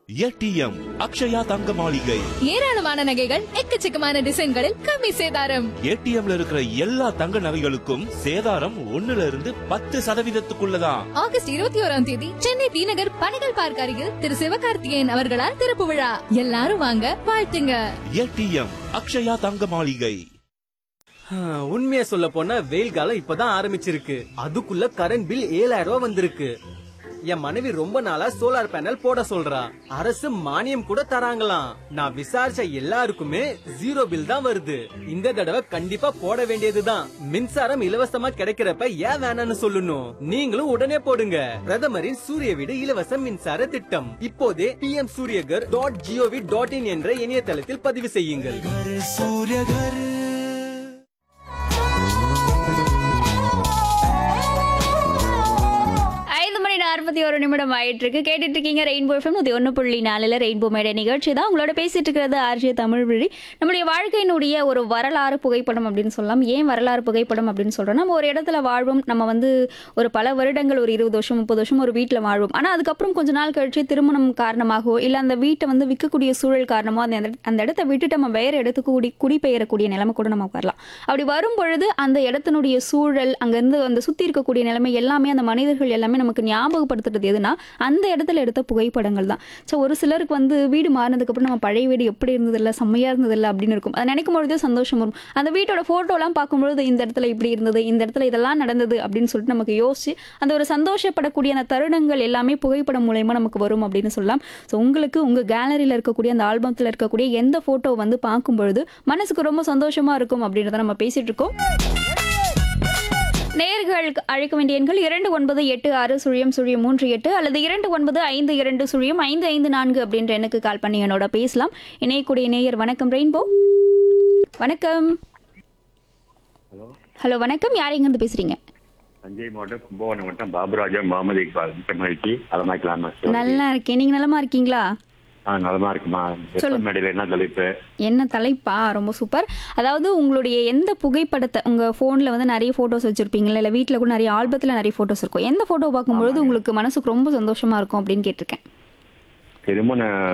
ATM Akshaya தங்க மாளிகை ஏராளமான நகைகள் எக்கச்சக்கமான டிசைன்களில் கம்மி சேதாரம் ஏடிஎம்ல இருக்கிற எல்லா தங்க நகைகளுக்கும் சேதாரம் ஒண்ணுல இருந்து பத்து சதவீதத்துக்குள்ளதான் ஆகஸ்ட் இருபத்தி ஓராம் தேதி சென்னை டி நகர் பணிகள் பார்க்க அருகில் திரு சிவகார்த்திகேயன் அவர்களால் திறப்பு விழா எல்லாரும் வாங்க வாழ்த்துங்க ஏடிஎம் அக்ஷயா தங்க மாளிகை ஆஹ், உண்மையை சொல்ல போனா வெயில் காலம் இப்பதான் ஆரம்பிச்சிருக்கு அதுக்குள்ள கரண்ட் பில் ஏழாயிரம் ரூபாய் வந்திருக்கு என் மனைவி ரொம்ப நாளா சோலார் பேனல் போட சொல்றா அரசு மானியம் கூட தராங்களாம் நான் விசாரிச்ச எல்லாருக்குமே ஜீரோ பில் தான் வருது இந்த தடவை கண்டிப்பா போட வேண்டியதுதான் மின்சாரம் இலவசமா கிடைக்கிறப்ப ஏன் வேணாம்னு சொல்லணும் நீங்களும் உடனே போடுங்க பிரதமரின் சூரிய வீடு இலவச மின்சார திட்டம் இப்போதே P M Suryaghar dot GOV dot in என்ற இணையதளத்தில் பதிவு செய்யுங்கள் ஐந்து மணி நாற்பத்தி ஒரு நிமிடம் ஆயிட்டு இருக்கு கேட்டுட்டு இருக்கீங்க ரெயின்போ எஃப்எம் நூத்தி ஒன்று புள்ளி நாலுல ரெயின்போ மேடை நிகழ்ச்சி தான் உங்களோட பேசிட்டு இருக்கிறது ஆர்ஜே தமிழ் வழி நம்முடைய வாழ்க்கையினுடைய ஒரு வரலாறு புகைப்படம் அப்படின்னு சொல்லலாம் ஏன் வரலாறு புகைப்படம் அப்படின்னு சொல்றோம் நம்ம ஒரு இடத்துல வாழ்வோம் நம்ம வந்து ஒரு பல வருடங்கள் ஒரு இருபது வருஷம் முப்பது வருஷம் ஒரு வீட்டில் வாழ்வோம் ஆனால் அதுக்கப்புறம் கொஞ்ச நாள் கழிச்சு திருமணம் காரணமாகவோ இல்லை அந்த வீட்டை வந்து விற்கக்கூடிய சூழல் காரணமோ அந்த இடத்த- அந்த இடத்த விட்டுட்டு நம்ம வேற இடத்துக்கு குடி குடிபெயரக்கூடிய நிலைமை கூட நமக்கு வரலாம் அப்படி வரும் பொழுது அந்த இடத்தினுடைய சூழல் அங்கேருந்து அந்த சுற்றி இருக்கக்கூடிய நிலைமை எல்லாமே அந்த மனிதர்கள் எல்லாமே நமக்கு ஞாபகப்படுத்துறது எதுனா அந்த இடத்துல எடுத்த புகைப்படங்கள் தான் ஸோ ஒரு சிலருக்கு வந்து வீடு மாறினதுக்கப்புறம் நம்ம பழைய வீடு எப்படி இருந்ததில்ல செம்மையாக இருந்ததில்ல அப்படின்னு இருக்கும் அதை நினைக்கும் பொழுதே சந்தோஷம் வரும் அந்த வீட்டோட ஃபோட்டோலாம் பார்க்கும்பொழுது இந்த இடத்துல இப்படி இருந்தது இந்த இடத்துல இதெல்லாம் நடந்தது அப்படின்னு சொல்லிட்டு நமக்கு யோசிச்சு அந்த ஒரு சந்தோஷப்படக்கூடிய அந்த தருணங்கள் எல்லாமே புகைப்படம் மூலயமா நமக்கு வரும் அப்படின்னு சொல்லலாம் ஸோ உங்களுக்கு உங்கள் கேலரியில் இருக்கக்கூடிய அந்த ஆல்பத்தில் இருக்கக்கூடிய எந்த ஃபோட்டோ வந்து பார்க்கும் பொழுது மனசுக்கு ரொம்ப சந்தோஷமா இருக்கும் அப்படின்றத நம்ம பேசிட்டு இருக்கோம் நேர்கள் அழைக்க வேண்டிய எண்கள் இரண்டு ஒன்பது எட்டு ஆறு சுழியம் சுழியம் மூன்று எட்டு அல்லது இரண்டு ஒன்பது ஐந்து இரண்டு சுழியம் ஐந்து ஐந்து நான்கு அப்படின்ற எனக்கு கால் பண்ணி என்னோட பேசலாம் இணையக்கூடிய நேயர் வணக்கம் ரெயின்போ வணக்கம் ஹலோ வணக்கம் யார் எங்கேருந்து பேசுறீங்க தஞ்சை மாவட்டம் கும்பகோணம் மாவட்டம் பாபுராஜா முகமது இக்பால் மிக்க மகிழ்ச்சி அதமாக்கலாமா நல்லா இருக்கேன் நீங்க நலமா இருக்கீங்களா ஆ நலமா இருக்குமா சொல்லுங்க. மேடையில் என்ன தலைப்பு என்ன தலைப்பா ரொம்ப சூப்பர் அதாவது உங்களுடைய எந்த புகைப்படத்தை உங்க ஃபோனில் வந்து நிறைய ஃபோட்டோஸ் வச்சிருப்பீங்களா இல்லை வீட்டில் கூட நிறைய ஆல்பத்தில் நிறைய ஃபோட்டோஸ் இருக்கும் எந்த ஃபோட்டோ பார்க்கும்பொழுது உங்களுக்கு மனசுக்கு ரொம்ப சந்தோஷமா இருக்கும் அப்படின்னு கேட்டிருக்கேன் திருமண